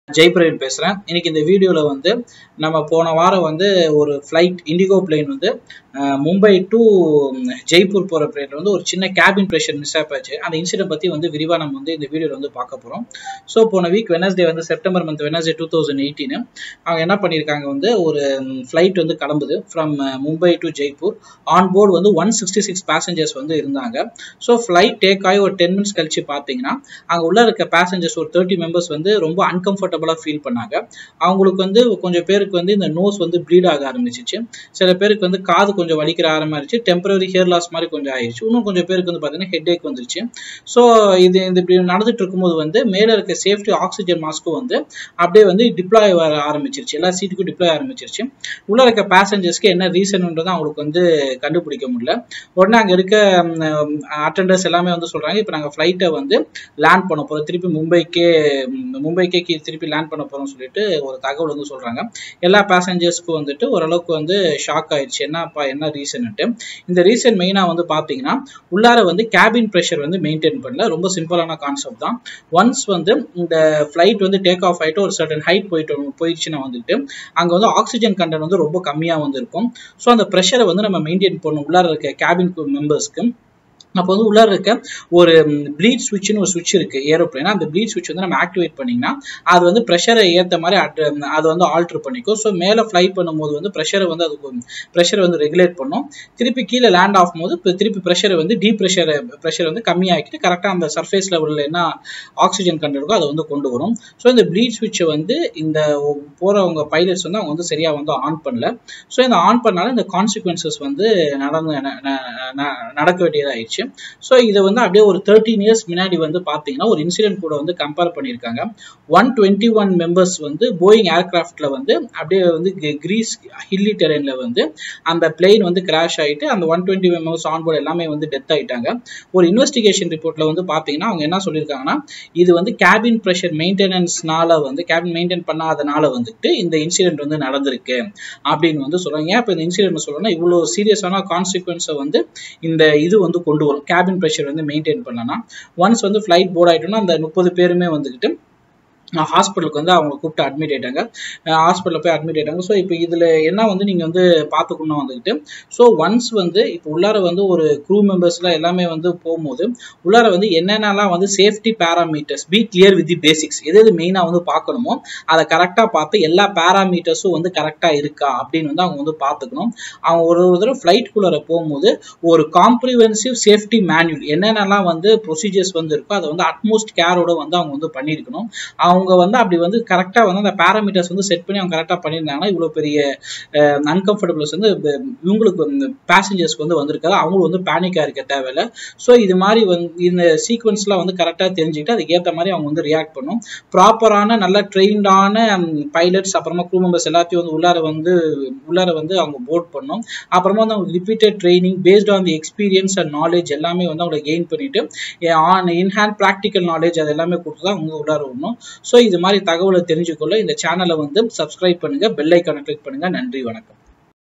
ஜெய்பிரவீன் பேசுகிறேன் இன்னைக்கு இந்த வீடியோவில் வந்து நம்ம போன வாரம் வந்து ஒரு ஃப்ளைட் இண்டிகோ பிளேன் வந்து அஹ், மும்பை டு ஜெய்ப்பூர் போகிற பிளேன் வந்து ஒரு சின்ன கேபின் ப்ரெஷர் மிஸ் ஆச்சு அந்த இன்சிடென்ட் பற்றி வந்து விரிவாக நம்ம வந்து இந்த வீடியோவில் வந்து பார்க்க போகிறோம் ஸோ போன வீக் வெனஸ்டே வந்து September month Wednesday two thousand eighteen அவங்க என்ன பண்ணியிருக்காங்க வந்து ஒரு ஃப்ளைட் வந்து கிளம்புது from Mumbai to Jaipur on board வந்து ஒன் சிக்ஸ்டி சிக்ஸ் பேசஞ்சர்ஸ் வந்து இருந்தாங்க ஸோ ஃப்ளைட் டேக் ஆகி ஒரு டென் மினிட்ஸ் கழிச்சு பார்த்தீங்கன்னா அங்கே உள்ள இருக்க பேசஞ்சர்ஸ் ஒரு தேர்ட்டி மெம்பர்ஸ் வந்து ரொம்ப அன்கம்ஃபர்டபுளாக ஃபீல் பண்ணாங்க அவங்களுக்கு வந்து கொஞ்சம் பேருக்கு வந்து இந்த நோஸ் வந்து ப்ளீட் ஆக ஆரம்பிச்சிச்சு சில பேருக்கு வந்து காது கொஞ்சம் வலிக்கிற ஆரம்பிச்சு டெம்பரரி ஹேர் லாஸ் மாதிரி கொஞ்சம் ஆயிடுச்சு இன்னும் கொஞ்சம் பேருக்கு வந்து பார்த்தீங்கன்னா ஹெட் ஏக் வந்துருச்சு ஸோ இது இந்த இப்படி நடந்துட்டு இருக்கும்போது வந்து மேலே இருக்க சேஃப்டி ஆக்சிஜன் மாஸ்க்கும் வந்து அப்படியே வந்து டிப்ளாய் வர ஆரம்பிச்சிருச்சு எல்லா சீட்டுக்கும் டிப்ளாய் ஆரம்பிச்சிருச்சு உள்ள இருக்க பேசஞ்சர்ஸ்க்கு என்ன ரீசன்ன்றது அவங்களுக்கு வந்து கண்டுபிடிக்க முடியல உடனே அங்கே இருக்க அட்டண்டர்ஸ் எல்லாமே வந்து சொல்றாங்க இப்போ நாங்கள் ஃப்ளைட்டை வந்து லேண்ட் பண்ண போகிறோம் திருப்பி மும்பைக்கே ம், மும்பைக்கே கீ- திருப்பி லேண்ட் பண்ண போகிறோம்னு சொல்லிட்டு ஒரு தகவல் வந்து சொல்றாங்க எல்லா பேசஞ்சர்ஸ்க்கும் வந்துட்டு ஓரளவுக்கு வந்து ஷாக் ஆயிடுச்சு என்னப்பா என்ன ரீசன்ட்டு இந்த ரீசன் மெயினாக வந்து பார்த்தீங்கன்னா உள்ளார வந்து கேபின் ப்ரெஷர் வந்து மெயின்டைன் பண்ணல ரொம்ப சிம்பிளான கான்செப்ட் தான் ஒன்ஸ் வந்து இந்த ஃப்ளைட் வந்து டேக் ஆஃப் ஆகிட்டு ஒரு சர்டன் ஹைட் போயிட்டு போயிடுச்சுன்னா வந்துட்டு அங்கே வந்து ஆக்சிஜன் கண்டென்ட் வந்து ரொம்ப கம்மியாக வந்து இருக்கும் ஸோ அந்த ப்ரெஷரை வந்து நம்ம மெயின்டைன் பண்ணணும் உள்ளார இருக்க கேபின் மெம்பர்ஸ்க்கு அப்போ வந்து உள்ளார இருக்க ஒரு ப்ளீட் சுவிட்ச்னு ஒரு சுவிட்ச் இருக்கு ஏரோப்ளேன் அந்த ப்ளீட் சுவிட்ச் வந்து நம்ம ஆக்டிவேட் பண்ணிங்கன்னா அது வந்து ப்ரெஷரை ஏற்ற மாதிரி at- அதை வந்து ஆல்டர் பண்ணிக்கும் ஸோ மேலே ஃப்ளை பண்ணும்போது வந்து ப்ரெஷரை வந்து அது ப்ரெஷரை வந்து ரெகுலேட் பண்ணும் திருப்பி கீழே லேண்ட் ஆகும் போது இப்ப திருப்பி ப்ரெஷரை வந்து டீ ப்ரெஷர் ப்ரெஷர் வந்து கம்மியாக்கிட்டு கரெக்டாக அந்த சர்ஃபேஸ் லெவலில் என்ன ஆக்சிஜன் கண்டென்ட் இருக்கோ அதை வந்து கொண்டு வரும் ஸோ இந்த ப்ளீட் சுவிட்சை வந்து இந்த போகிறவங்க பைலட்ஸ் வந்து அவங்க வந்து சரியாக வந்து ஆன் பண்ணல ஸோ இந்த ஆன் பண்ணாலும் இந்த கான்சிக்வன்சஸ் வந்து நடந்து ந- ந- ந- நடக்க வேண்டியதாயிடுச்சு ஸோ இதை வந்து அப்படியே ஒரு தேர்ட்டீன் இயர்ஸ் முன்னாடி வந்து பார்த்தீங்கன்னா ஒரு இன்சிடென்ட் கூட வந்து கம்பேர் பண்ணியிருக்காங்க ஒன் டுவெண்ட்டி ஒன் மெம்பர்ஸ் வந்து போயிங் ஏர்கிராஃப்டில் வந்து அப்படியே வந்து கிரீஸ் ஹில்லி டெரெயினில் வந்து அந்த பிளெயின் வந்து கிராஷ் ஆகிட்டு அந்த ஒன் டுவெண்ட்டி மெம்பர்ஸ் ஆன்போர்டு எல்லாமே வந்து டெத் ஆயிட்டாங்க ஒரு இன்வெஸ்டிகேஷன் ரிப்போர்ட்டில் வந்து பார்த்தீங்கன்னா அவங்க என்ன சொல்லியிருக்காங்கன்னா இது வந்து கேபின் ப்ரெஷர் மெயின்டெனன்ஸ்னால வந்து கேபின் மெயின்டைன் பண்ணாதனால வந்துட்டு இந்த இன்சிடென்ட் வந்து நடந்திருக்கு அப்படின்னு வந்து சொல்றாங்க ஏன் இப்போ இந்த இன்சிடென்ட் சொல்லணும்னா இவ்வளோ சீரியஸான கான்சிக்வன்ஸை வந்து இந்த இது வந்து கொண்டு வரும் கேபின் ப்ரெஷர் வந்து மெயின்டைன் பண்ணலாம் ஒன்ஸ் வந்து ஃப்ளைட் போர்ட் ஆயிட்டோம்னா அந்த முப்பது பேருமே வந்துக்கிட்டு ஹாஸ்பிட்டலுக்கு வந்து அவங்க கூப்பிட்டு அட்மிட் ஆயிட்டாங்க ஹாஸ்பிட்டலில் போய் அட்மிட் ஆயிட்டாங்க ஸோ இப்போ இதில் என்ன வந்து நீங்கள் வந்து பார்த்துக்கணும் வந்துக்கிட்டு ஸோ ஒன்ஸ் வந்து இப்போ உள்ளார வந்து ஒரு க்ரூ மெம்பர்ஸ்லாம் எல்லாமே வந்து போகும்போது உள்ளார வந்து என்னென்னலாம் வந்து safety parameters be clear with the basics எது எது மெயினாக வந்து பார்க்கணுமோ அதை கரெக்டாக பார்த்து எல்லா பேராமீட்டர்ஸும் வந்து கரெக்டாக இருக்கா அப்படின்னு வந்து அவங்க வந்து பார்த்துக்கணும் அவங்க ஒரு ஒரு தடவை ஃப்ளைட்குள்ளார போகும்போது ஒரு காம்ப்ரிஹென்சிவ் சேஃப்டி மேனுவல் என்னென்னலாம் வந்து ப்ரொசீஜர்ஸ் வந்து இருக்கோ அதை வந்து அட்மோஸ்ட் கேரோட வந்து அவங்க வந்து பண்ணியிருக்கணும் அவங்க வந்து அப்படி வந்து கரெக்டாக வந்து அந்த பேராமீட்டர்ஸ் வந்து செட் பண்ணி அவங்க கரெக்டாக பண்ணியிருந்தாங்கன்னா இவ்வளோ பெரிய அன்கம்ஃபர்டபுள்ஸ் வந்து இப்ப இவங்களுக்கு பேசஞ்சர்ஸ்க்கு வந்து வந்திருக்காது அவங்களும் வந்து பேனிக்காக இருக்க தேவையில்ல ஸோ இது மாதிரி வந்து இந்த சீக்வன்ஸ்லாம் வந்து கரெக்டாக தெரிஞ்சுக்கிட்டு அதுக்கேற்ற மாதிரி அவங்க வந்து ரியாக்ட் பண்ணும் ப்ராப்பரான நல்ல ட்ரெயின்டான பைலட்ஸ் அப்புறமா க்ரூ மெம்பர்ஸ் எல்லாத்தையும் வந்து உள்ளார வந்து உள்ளார வந்து அவங்க போர்ட் பண்ணும் அப்புறமா வந்து அவங்க repeated training based on the experience and knowledge எல்லாமே வந்து அவங்களை கெயின் பண்ணிட்டு ஆன் இன்ஹேண்ட் ப்ராக்டிக்கல் நாலேஜ் அது எல்லாமே கொடுத்து தான் அவங்க உள்ளார வரணும் ஸோ இது மாதிரி தகவலை தெரிஞ்சுக்கொள்ள இந்த சேனலை வந்து சப்ஸ்கிரைப் பண்ணுங்க பெல் ஐக்கானை கிளிக் பண்ணுங்க நன்றி வணக்கம்